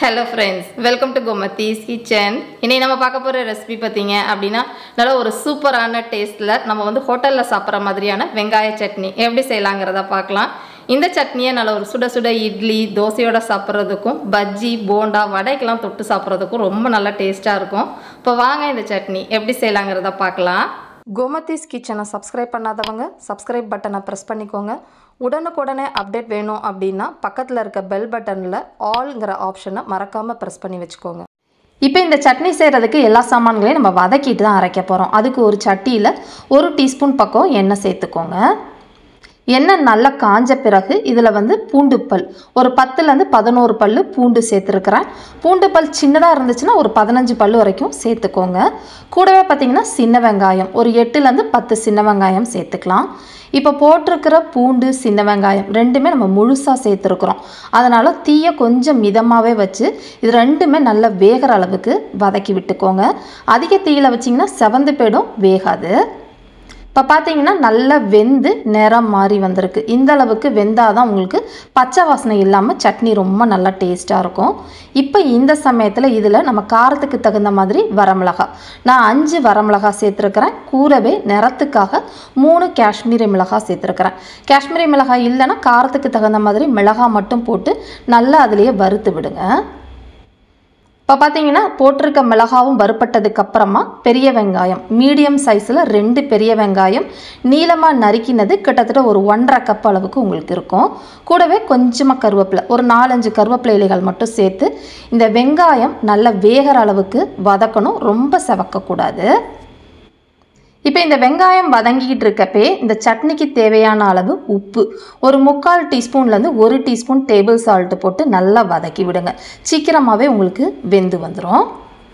hello friends welcome to Gomathi's kitchen இன்னைக்கு நம்ம பார்க்க போகிற ரெசிபி பார்த்தீங்க அப்படின்னா நல்ல ஒரு சூப்பரான டேஸ்ட்டில் நம்ம வந்து ஹோட்டலில் சாப்பிட்ற மாதிரியான வெங்காய சட்னி எப்படி செய்யலாங்கிறத பார்க்கலாம் இந்த சட்னியை நல்ல ஒரு சுட சுட இட்லி தோசையோட சாப்பிட்றதுக்கும் பஜ்ஜி போண்டா வடைக்கெல்லாம் தொட்டு சாப்பிட்றதுக்கும் ரொம்ப நல்லா டேஸ்ட்டாக இருக்கும் இப்போ வாங்க இந்த சட்னி எப்படி செய்யலாங்கிறத பார்க்கலாம் கோமத்தீஸ் கிச்சனை சப்ஸ்கிரைப் பண்ணாதவங்க சப்ஸ்கிரைப் பட்டனை ப்ரெஸ் பண்ணிக்கோங்க உடனுக்குடனே அப்டேட் வேணும் அப்படின்னா பக்கத்தில் இருக்க பெல் பட்டனில் ஆல்ங்கிற ஆப்ஷனை மறக்காமல் ப்ரெஸ் பண்ணி வச்சுக்கோங்க இப்போ இந்த சட்னி செய்கிறதுக்கு எல்லா சாமான்களையும் நம்ம வதக்கிட்டு தான் அரைக்க போகிறோம் அதுக்கு ஒரு சட்டியில் ஒரு டீஸ்பூன் பக்கம் எண்ணெய் சேர்த்துக்கோங்க எண்ணெய் நல்லா காஞ்ச பிறகு இதில் வந்து பூண்டு பல் ஒரு பத்துலேருந்து பதினோரு பல் பூண்டு சேர்த்துருக்குறேன் பூண்டு பல் சின்னதாக இருந்துச்சுன்னா ஒரு பதினஞ்சு பல் வரைக்கும் சேர்த்துக்கோங்க கூடவே பார்த்திங்கன்னா சின்ன வெங்காயம் ஒரு எட்டுலேருந்து பத்து சின்ன வெங்காயம் சேர்த்துக்கலாம் இப்போ போட்டிருக்கிற பூண்டு சின்ன வெங்காயம் ரெண்டுமே நம்ம முழுசாக சேர்த்துருக்குறோம் அதனால் தீயை கொஞ்சம் மிதமாகவே வச்சு இது ரெண்டுமே நல்லா வேகிற அளவுக்கு வதக்கி விட்டுக்கோங்க அதிக தீயில் வச்சிங்கன்னா செவந்து போயிடும் வேகாது இப்போ பார்த்தீங்கன்னா நல்லா வெந்து நிறம் மாறி வந்திருக்கு இந்த அளவுக்கு வெந்தால் தான் உங்களுக்கு பச்சை வாசனை இல்லாமல் சட்னி ரொம்ப நல்லா டேஸ்ட்டாக இருக்கும் இப்போ இந்த சமயத்தில் இதில் நம்ம காரத்துக்கு தகுந்த மாதிரி வரமிளகா நான் அஞ்சு வரமிளகா சேர்த்துருக்கிறேன் கூடவே நிறத்துக்காக மூணு காஷ்மீரி மிளகாய் சேர்த்துருக்கிறேன் காஷ்மீரி மிளகாய் இல்லைன்னா காரத்துக்கு தகுந்த மாதிரி மிளகாய் மட்டும் போட்டு நல்லா அதுலேயே வறுத்து விடுங்க இப்போ பார்த்தீங்கன்னா போட்டிருக்க மிளகாவும் வறுப்பட்டதுக்கு அப்புறமா பெரிய வெங்காயம் மீடியம் சைஸில் ரெண்டு பெரிய வெங்காயம் நீளமாக நறுக்கினது கிட்டத்தட்ட ஒரு ஒன்றரை கப் அளவுக்கு உங்களுக்கு இருக்கும் கூடவே கொஞ்சமாக கருவேப்பிலை ஒரு நாலஞ்சு கருவேப்பிலை இலைகள் மட்டும் சேர்த்து இந்த வெங்காயம் நல்லா வேகிற அளவுக்கு வதக்கணும் ரொம்ப செவக்கக்கூடாது இப்போ இந்த வெங்காயம் வதங்கிக்கிட்டு இருக்கப்பே இந்த சட்னிக்கு தேவையான அளவு உப்பு ஒரு முக்கால் டீஸ்பூன்லேருந்து ஒரு டீஸ்பூன் டேபிள் சால்ட்டு போட்டு நல்லா வதக்கி விடுங்க சீக்கிரமாகவே உங்களுக்கு வெந்து வந்துடும்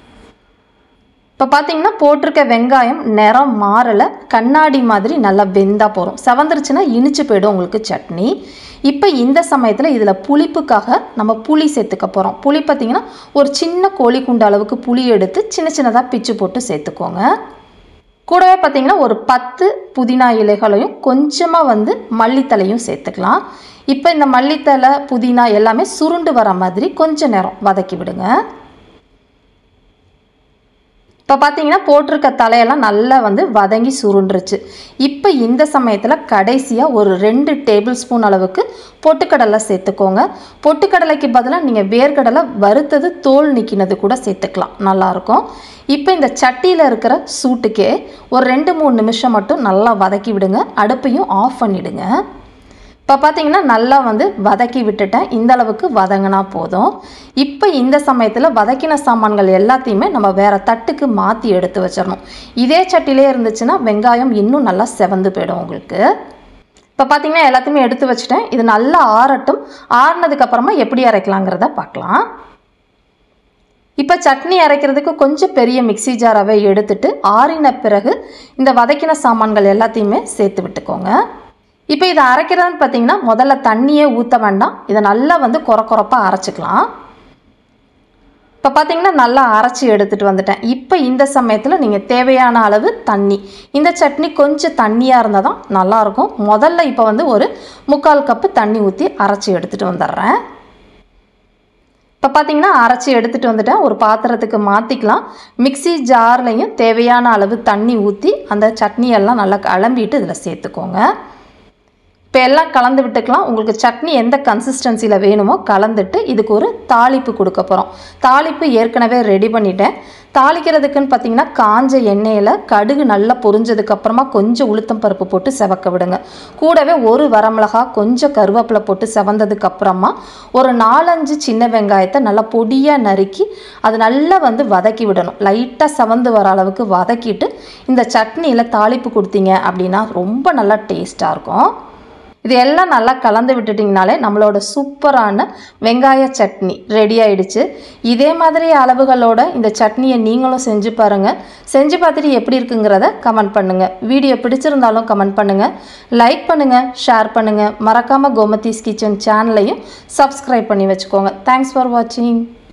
இப்போ பார்த்தீங்கன்னா போட்டிருக்க வெங்காயம் நிறம் மாறலை கண்ணாடி மாதிரி நல்லா வெந்தால் போகிறோம் செவந்துருச்சுன்னா இனிச்சு போயிடும் உங்களுக்கு சட்னி இப்போ இந்த சமயத்தில் இதில் புளிப்புக்காக நம்ம புளி சேர்த்துக்க போகிறோம் புளி பார்த்திங்கன்னா ஒரு சின்ன கோழி குண்டு அளவுக்கு புளி எடுத்து சின்ன சின்னதாக பிச்சு போட்டு சேர்த்துக்கோங்க கூடவே பார்த்திங்கன்னா ஒரு பத்து புதினா இலைகளையும் கொஞ்சமாக வந்து மல்லித்தலையும் சேர்த்துக்கலாம் இப்போ இந்த மல்லித்தலை புதினா எல்லாமே சுருண்டு வர மாதிரி கொஞ்ச நேரம் வதக்கி விடுங்க இப்போ பார்த்தீங்கன்னா போட்டிருக்க தலையெல்லாம் நல்லா வந்து வதங்கி சுருண்டுருச்சு இப்போ இந்த சமயத்தில் கடைசியாக ஒரு ரெண்டு டேபிள் ஸ்பூன் அளவுக்கு பொட்டுக்கடலை சேர்த்துக்கோங்க பொட்டுக்கடலைக்கு பதிலாக நீங்கள் வேர்க்கடலை வறுத்தது தோல் நிற்கினது கூட சேர்த்துக்கலாம் நல்லாயிருக்கும் இப்போ இந்த சட்டியில் இருக்கிற சூட்டுக்கே ஒரு ரெண்டு மூணு நிமிஷம் மட்டும் நல்லா வதக்கி விடுங்க அடுப்பையும் ஆஃப் பண்ணிவிடுங்க இப்போ பார்த்தீங்கன்னா நல்லா வந்து வதக்கி விட்டுட்டேன் இந்த அளவுக்கு வதங்கினா போதும் இப்போ இந்த சமயத்தில் வதக்கின சாமான்கள் எல்லாத்தையுமே நம்ம வேறு தட்டுக்கு மாற்றி எடுத்து வச்சிடணும் இதே சட்டிலே இருந்துச்சுன்னா வெங்காயம் இன்னும் நல்லா செவந்து போயிடும் உங்களுக்கு இப்போ பார்த்தீங்கன்னா எல்லாத்தையுமே எடுத்து வச்சுட்டேன் இது நல்லா ஆறட்டும் ஆறுனதுக்கப்புறமா எப்படி அரைக்கலாங்கிறத பார்க்கலாம் இப்போ சட்னி அரைக்கிறதுக்கு கொஞ்சம் பெரிய மிக்சி ஜாராகவே எடுத்துட்டு ஆறின பிறகு இந்த வதக்கின சாமான்கள் எல்லாத்தையுமே சேர்த்து விட்டுக்கோங்க இப்போ இதை அரைக்கிறதுன்னு பார்த்தீங்கன்னா முதல்ல தண்ணியே ஊற்ற வேண்டாம் இதை நல்லா வந்து குறை குறைப்பாக அரைச்சிக்கலாம் இப்போ பார்த்தீங்கன்னா நல்லா அரைச்சி எடுத்துகிட்டு வந்துட்டேன் இப்போ இந்த சமயத்தில் நீங்கள் தேவையான அளவு தண்ணி இந்த சட்னி கொஞ்சம் தண்ணியாக இருந்தால் தான் நல்லாயிருக்கும் முதல்ல இப்போ வந்து ஒரு முக்கால் கப்பு தண்ணி ஊற்றி அரைச்சி எடுத்துகிட்டு வந்துடுறேன் இப்போ பார்த்தீங்கன்னா அரைச்சி எடுத்துகிட்டு வந்துட்டேன் ஒரு பாத்திரத்துக்கு மாற்றிக்கலாம் மிக்சி ஜார்லையும் தேவையான அளவு தண்ணி ஊற்றி அந்த சட்னியெல்லாம் நல்லா கிளம்பிட்டு இதில் சேர்த்துக்கோங்க இப்போ எல்லாம் கலந்து விட்டுக்கலாம் உங்களுக்கு சட்னி எந்த கன்சிஸ்டன்சியில் வேணுமோ கலந்துட்டு இதுக்கு ஒரு தாளிப்பு கொடுக்க போகிறோம் தாளிப்பு ஏற்கனவே ரெடி பண்ணிட்டேன் தாளிக்கிறதுக்குன்னு பார்த்தீங்கன்னா காஞ்ச எண்ணெயில் கடுகு நல்லா பொரிஞ்சதுக்கப்புறமா கொஞ்சம் உளுத்தம் பருப்பு போட்டு செவக்க விடுங்க கூடவே ஒரு வரமிளகா கொஞ்சம் கருவேப்பிலை போட்டு செவந்ததுக்கப்புறமா ஒரு நாலஞ்சு சின்ன வெங்காயத்தை நல்லா பொடியாக நறுக்கி அது நல்லா வந்து வதக்கி விடணும் லைட்டாக செவந்து வர அளவுக்கு வதக்கிட்டு இந்த சட்னியில் தாளிப்பு கொடுத்தீங்க அப்படின்னா ரொம்ப நல்லா டேஸ்ட்டாக இருக்கும் இது எல்லாம் நல்லா கலந்து விட்டுட்டிங்கனாலே நம்மளோட சூப்பரான வெங்காய சட்னி ரெடி ஆயிடுச்சு இதே மாதிரி அளவுகளோட இந்த சட்னியை நீங்களும் செஞ்சு பாருங்கள் செஞ்சு பார்த்துட்டு எப்படி இருக்குங்கிறத கமெண்ட் பண்ணுங்கள் வீடியோ பிடிச்சிருந்தாலும் கமெண்ட் பண்ணுங்கள் லைக் பண்ணுங்கள் ஷேர் பண்ணுங்கள் மறக்காமல் கோமதீஸ் கிச்சன் சேனலையும் சப்ஸ்கிரைப் பண்ணி வச்சுக்கோங்க தேங்க்ஸ் ஃபார் வாட்சிங்